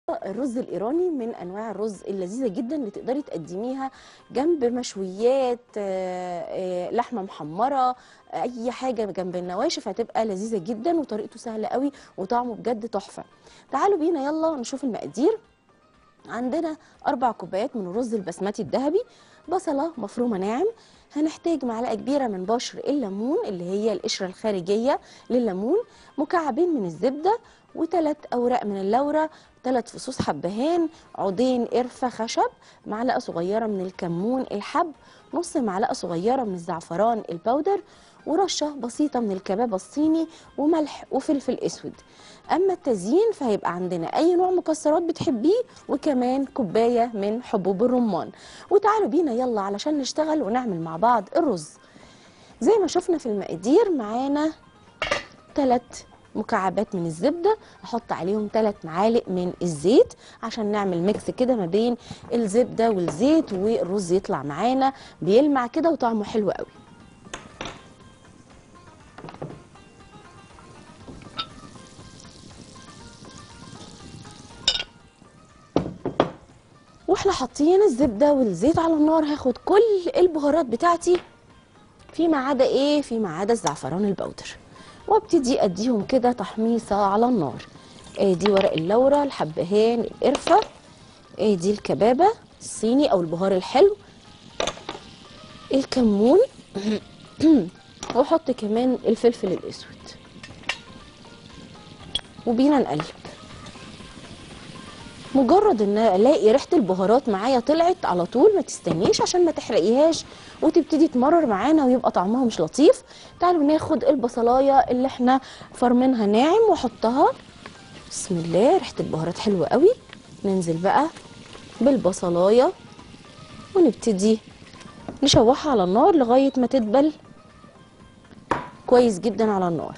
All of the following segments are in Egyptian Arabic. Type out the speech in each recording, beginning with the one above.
الرز الايراني من انواع الرز اللذيذه جدا اللي تقدري تقدميها جنب مشويات آه، آه، لحمه محمره اي حاجه جنب النواشف هتبقى لذيذه جدا وطريقته سهله قوي وطعمه بجد تحفه تعالوا بينا يلا نشوف المقادير عندنا أربع كوبايات من الرز البسمتي الذهبي بصلة مفرومة ناعم هنحتاج معلقة كبيرة من بشر الليمون اللي هي القشرة الخارجية لليمون مكعبين من الزبدة وثلاث أوراق من اللورة ثلاث فصوص حبهان عودين قرفة خشب معلقة صغيرة من الكمون الحب نص معلقة صغيرة من الزعفران البودر ورشة بسيطة من الكباب الصيني وملح وفلفل اسود اما التزيين فهيبقى عندنا اي نوع مكسرات بتحبيه وكمان كوبايه من حبوب الرمان وتعالوا بينا يلا علشان نشتغل ونعمل مع بعض الرز زي ما شفنا في المقادير معانا ثلاث مكعبات من الزبده احط عليهم ثلاث معالق من الزيت عشان نعمل ميكس كده ما بين الزبده والزيت والرز يطلع معانا بيلمع كده وطعمه حلو قوي واحنا حاطين الزبده والزيت على النار هاخد كل البهارات بتاعتي فيما عدا ايه فيما عدا الزعفران البودر وابتدي اديهم كده تحميصه على النار ادي ورق اللورة الحبهان القرفه ادي الكبابه الصيني او البهار الحلو الكمون واحط كمان الفلفل الاسود وبينا نقلب مجرد ان الاقي ريحه البهارات معايا طلعت على طول ما تستنيش عشان ما تحرقيهاش وتبتدي تمرر معانا ويبقى طعمها مش لطيف تعالوا ناخد البصلايه اللي احنا فرمينها ناعم واحطها بسم الله ريحه البهارات حلوه قوي ننزل بقى بالبصلايه ونبتدي نشوحها على النار لغايه ما تدبل كويس جدا على النار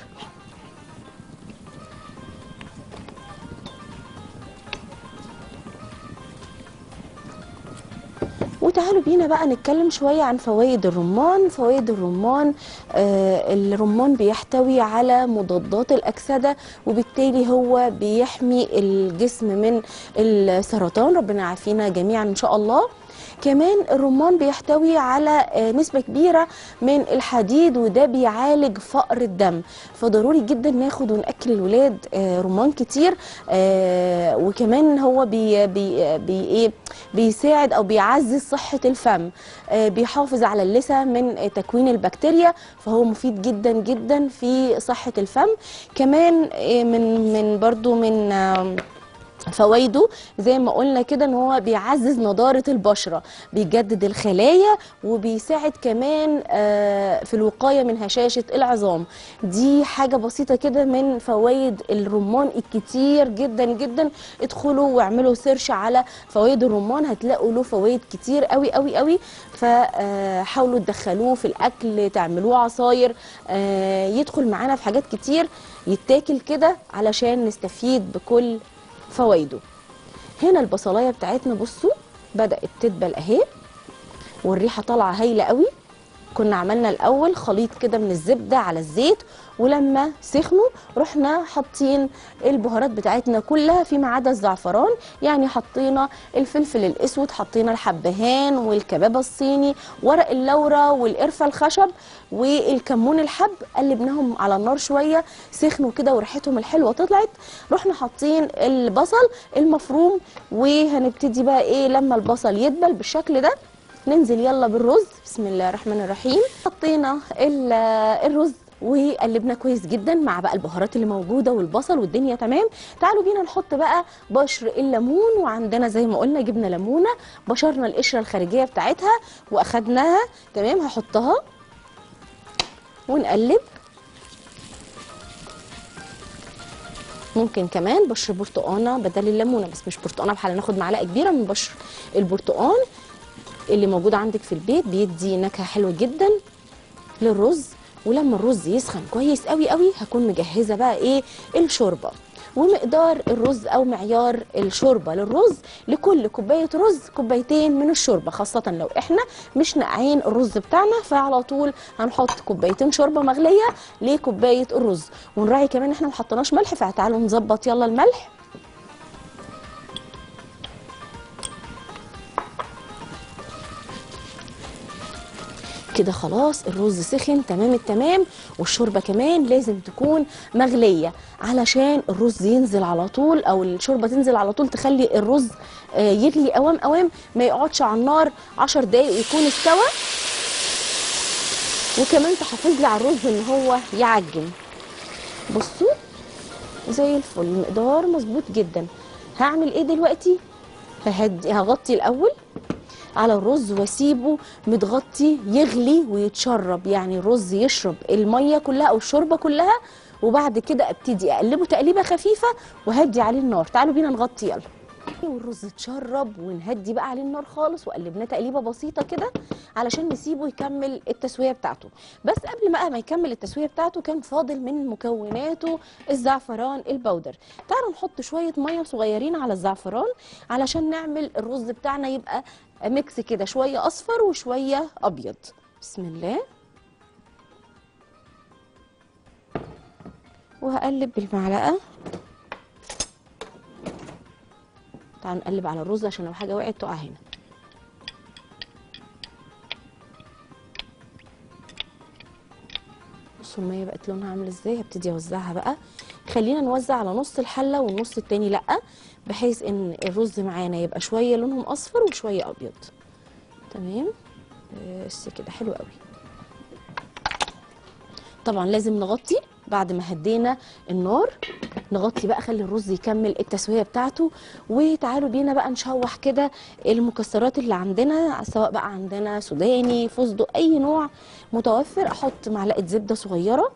وتعالوا بينا بقى نتكلم شوية عن فوائد الرمان فوائد الرمان آه الرمان بيحتوي على مضادات الأكسدة وبالتالي هو بيحمي الجسم من السرطان ربنا يعافينا جميعا إن شاء الله كمان الرمان بيحتوي على آه، نسبة كبيرة من الحديد وده بيعالج فقر الدم فضروري جدا ناخد ونأكل الولاد آه، رمان كتير آه، وكمان هو بي بي بي ايه بيساعد او بيعزز صحة الفم آه، بيحافظ على اللثة من آه، تكوين البكتيريا فهو مفيد جدا جدا في صحة الفم كمان آه، من من برضو من آم، فوائده زي ما قلنا كده ان هو بيعزز نضاره البشره بيجدد الخلايا وبيساعد كمان آه، في الوقايه من هشاشه العظام دي حاجه بسيطه كده من فوائد الرمان الكتير جدا جدا ادخلوا واعملوا سيرش على فوائد الرمان هتلاقوا له فوائد كتير قوي قوي قوي فحاولوا تدخلوه في الاكل تعملوه عصاير آه، يدخل معانا في حاجات كتير يتاكل كده علشان نستفيد بكل فوائده هنا البصلايه بتاعتنا بصوا بدات تدبل اهي والريحه طالعه هايله قوي كنا عملنا الاول خليط كده من الزبده على الزيت ولما سخنوا رحنا حاطين البهارات بتاعتنا كلها فيما عدا الزعفران يعني حطينا الفلفل الاسود حطينا الحبهان والكبابه الصيني ورق اللورة والقرفه الخشب والكمون الحب قلبناهم على النار شويه سخنوا كده وريحتهم الحلوه طلعت رحنا حاطين البصل المفروم وهنبتدي بقى ايه لما البصل يدبل بالشكل ده ننزل يلا بالرز بسم الله الرحمن الرحيم حطينا ال- الرز وقلبنا كويس جدا مع بقى البهارات اللي موجوده والبصل والدنيا تمام تعالوا بينا نحط بقى بشر الليمون وعندنا زي ما قلنا جبنا ليمونه بشرنا القشره الخارجيه بتاعتها واخدناها تمام هحطها ونقلب ممكن كمان بشر برتقانه بدل الليمونه بس مش برتقانه بحاله ناخد معلقه كبيره من بشر البرتقان اللي موجود عندك في البيت بيدي نكهه حلوه جدا للرز ولما الرز يسخن كويس قوي قوي هكون مجهزه بقى ايه الشوربه ومقدار الرز او معيار الشوربه للرز لكل كوبايه رز كوبايتين من الشوربه خاصه لو احنا مش نقعين الرز بتاعنا فعلى طول هنحط كوبايتين شوربه مغليه لكوبايه الرز ونراعي كمان احنا ما حطيناش ملح فتعالوا نظبط يلا الملح كده خلاص الرز سخن تمام التمام والشوربه كمان لازم تكون مغليه علشان الرز ينزل على طول او الشوربه تنزل على طول تخلي الرز آه، يغلي اوام اوام ما يقعدش على النار 10 دقايق يكون استوى وكمان تحافظ لي على الرز ان هو يعجن بصوا زي الفل المقدار مظبوط جدا هعمل ايه دلوقتي ههدي هغطي الاول على الرز واسيبه متغطي يغلي ويتشرب يعني الرز يشرب الميه كلها او الشوربه كلها وبعد كده ابتدي اقلبه تقليبه خفيفه وهدي عليه النار تعالوا بينا نغطي يلا والرز اتشرب ونهدي بقى عليه النار خالص وقلبناه تقليبه بسيطه كده علشان نسيبه يكمل التسويه بتاعته بس قبل ما ما يكمل التسويه بتاعته كان فاضل من مكوناته الزعفران البودر تعالوا نحط شويه ميه صغيرين على الزعفران علشان نعمل الرز بتاعنا يبقى ميكس كده شويه اصفر وشويه ابيض بسم الله وهقلب بالمعلقه تعالوا نقلب على الرز عشان لو حاجه وقعت تقع هنا بصوا الميه بقت لونها عامل ازاي هبتدي اوزعها بقى خلينا نوزع على نص الحله والنص التاني لا بحيث ان الرز معانا يبقى شويه لونهم اصفر وشويه ابيض تمام بس كده حلو قوي طبعا لازم نغطي بعد ما هدينا النار نغطي بقى خلي الرز يكمل التسويه بتاعته وتعالوا بينا بقى نشوح كده المكسرات اللي عندنا سواء بقى عندنا سوداني فستق اي نوع متوفر احط معلقه زبده صغيره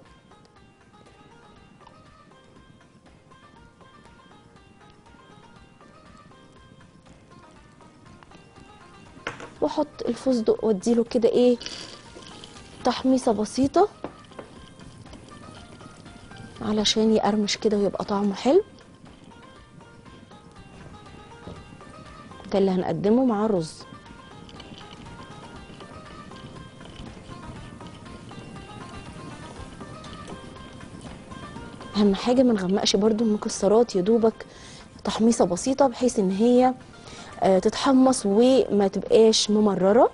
واحط الفستق واديله كده ايه تحميصه بسيطه علشان يقرمش كده ويبقى طعمه حلو ده اللي هنقدمه مع الرز اهم حاجه ما نغمقش برده المكسرات يا دوبك تحميصه بسيطه بحيث ان هي آه، تتحمص وما تبقاش ممرره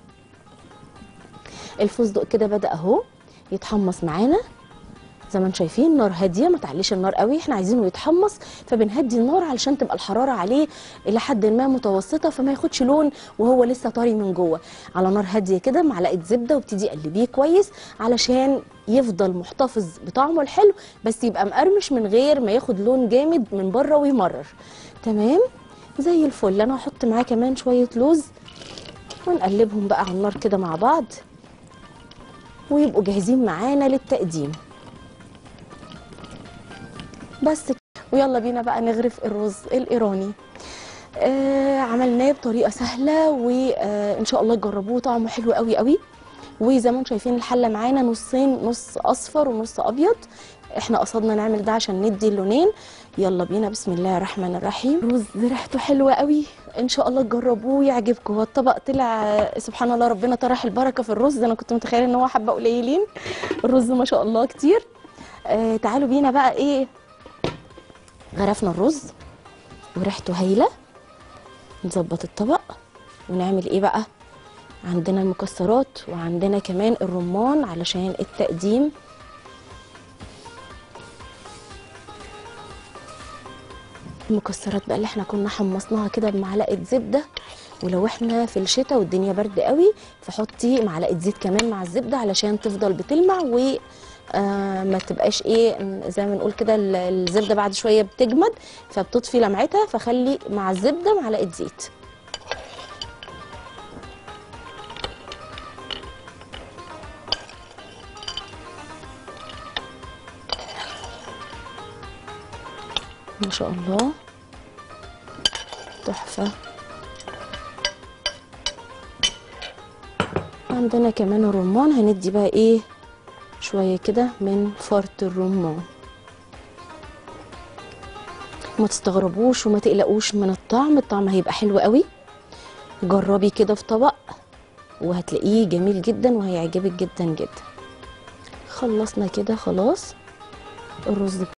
الفستق كده بدا اهو يتحمص معانا زي ما انتم شايفين نار هاديه ما تعليش النار قوي احنا عايزينه يتحمص فبنهدي النار علشان تبقى الحراره عليه الى حد ما متوسطه فما ياخدش لون وهو لسه طري من جوه على نار هاديه كده معلقه زبده وابتدي قلبيه كويس علشان يفضل محتفظ بطعمه الحلو بس يبقى مقرمش من غير ما ياخد لون جامد من بره ويمرر تمام زي الفل انا هحط معاه كمان شويه لوز ونقلبهم بقى على النار كده مع بعض ويبقوا جاهزين معانا للتقديم بس كده. ويلا بينا بقى نغرف الرز الايراني آه عملناه بطريقه سهله وان شاء الله تجربوه طعمه حلو قوي قوي وزي ما انتم شايفين الحله معانا نصين نص اصفر ونص ابيض احنا قصدنا نعمل ده عشان ندي اللونين يلا بينا بسم الله الرحمن الرحيم رز ريحته حلوه قوي ان شاء الله تجربوه يعجبكم هو الطبق طلع آه، سبحان الله ربنا طرح البركه في الرز انا كنت متخيله ان هو حبه قليلين الرز ما شاء الله كتير آه تعالوا بينا بقى ايه غرفنا الرز وريحته هايله نظبط الطبق ونعمل ايه بقى عندنا المكسرات وعندنا كمان الرمان علشان التقديم المكسرات بقى اللي احنا كنا حمصناها كده بمعلقه زبده ولو احنا في الشتاء والدنيا برد قوي فحطي معلقه زيت كمان مع الزبده علشان تفضل بتلمع و آه ما تبقاش ايه زي ما نقول كده ال- الزبده بعد شويه بتجمد فبتطفي لمعتها فخلي مع الزبده معلقه زيت ما شاء الله تحفه عندنا كمان الرمان هندي بقى ايه شويه كده من فرط الرمان ما تستغربوش وما تقلقوش من الطعم الطعم هيبقى حلو قوي جربي كده في طبق وهتلاقيه جميل جدا وهيعجبك جدا جدا خلصنا كده خلاص الرز